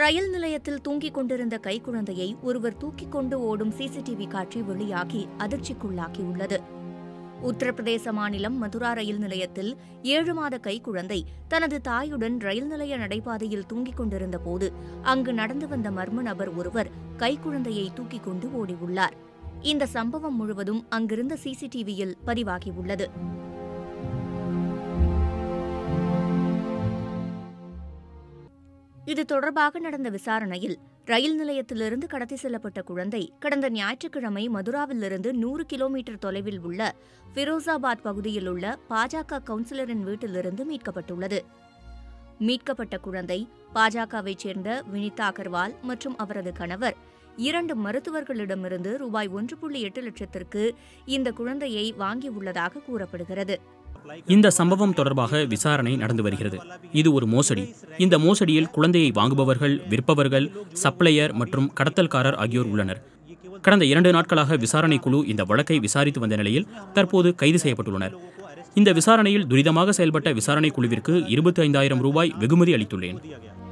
ரயில் நிலையத்தில் தூங்கிக் கொண்டிருந்த கைக்குழந்தையை ஒருவர் தூக்கிக் கொண்டு ஓடும் சிசிடிவி காட்சி வெளியாகி அதிர்ச்சிக்குள்ளாக்கியுள்ளது உத்தரப்பிரதேச மாநிலம் மதுரா ரயில் நிலையத்தில் ஏழு மாத கைக்குழந்தை தனது தாயுடன் ரயில் நிலைய நடைபாதையில் தூங்கிக் கொண்டிருந்த போது அங்கு நடந்து வந்த மர்ம நபர் ஒருவர் கைக்குழந்தையை தூக்கிக் கொண்டு ஓடியுள்ளார் இந்த சம்பவம் முழுவதும் அங்கிருந்த சிசிடிவியில் பதிவாகியுள்ளது இது தொடர்பாக நடந்த விசாரணையில் ரயில் நிலையத்திலிருந்து கடத்தி செல்லப்பட்ட குழந்தை கடந்த ஞாயிற்றுக்கிழமை மதுராவிலிருந்து நூறு கிலோமீட்டர் தொலைவில் உள்ள ஃபிரோசாபாத் பகுதியில் உள்ள பாஜக கவுன்சிலரின் வீட்டிலிருந்து மீட்கப்பட்டுள்ளது மீட்கப்பட்ட குழந்தை பாஜகவைச் சேர்ந்த வினிதா அகர்வால் மற்றும் அவரது கணவர் இரண்டு மருத்துவர்களிடமிருந்து ரூபாய் ஒன்று புள்ளி எட்டு லட்சத்திற்கு இந்த குழந்தையை வாங்கியுள்ளதாக கூறப்படுகிறது இந்த சம்பவம் தொடர்பாக விசாரணை நடந்து வருகிறது இது ஒரு மோசடி இந்த மோசடியில் குழந்தையை வாங்குபவர்கள் விற்பவர்கள் சப்ளையர் மற்றும் கடத்தல்காரர் ஆகியோர் உள்ளனர் கடந்த இரண்டு நாட்களாக விசாரணை குழு இந்த வழக்கை விசாரித்து வந்த நிலையில் தற்போது கைது செய்யப்பட்டுள்ளனர் இந்த விசாரணையில் துரிதமாக செயல்பட்ட விசாரணை குழுவிற்கு இருபத்தி ஐந்தாயிரம் ரூபாய் வெகுமதி அளித்துள்ளேன்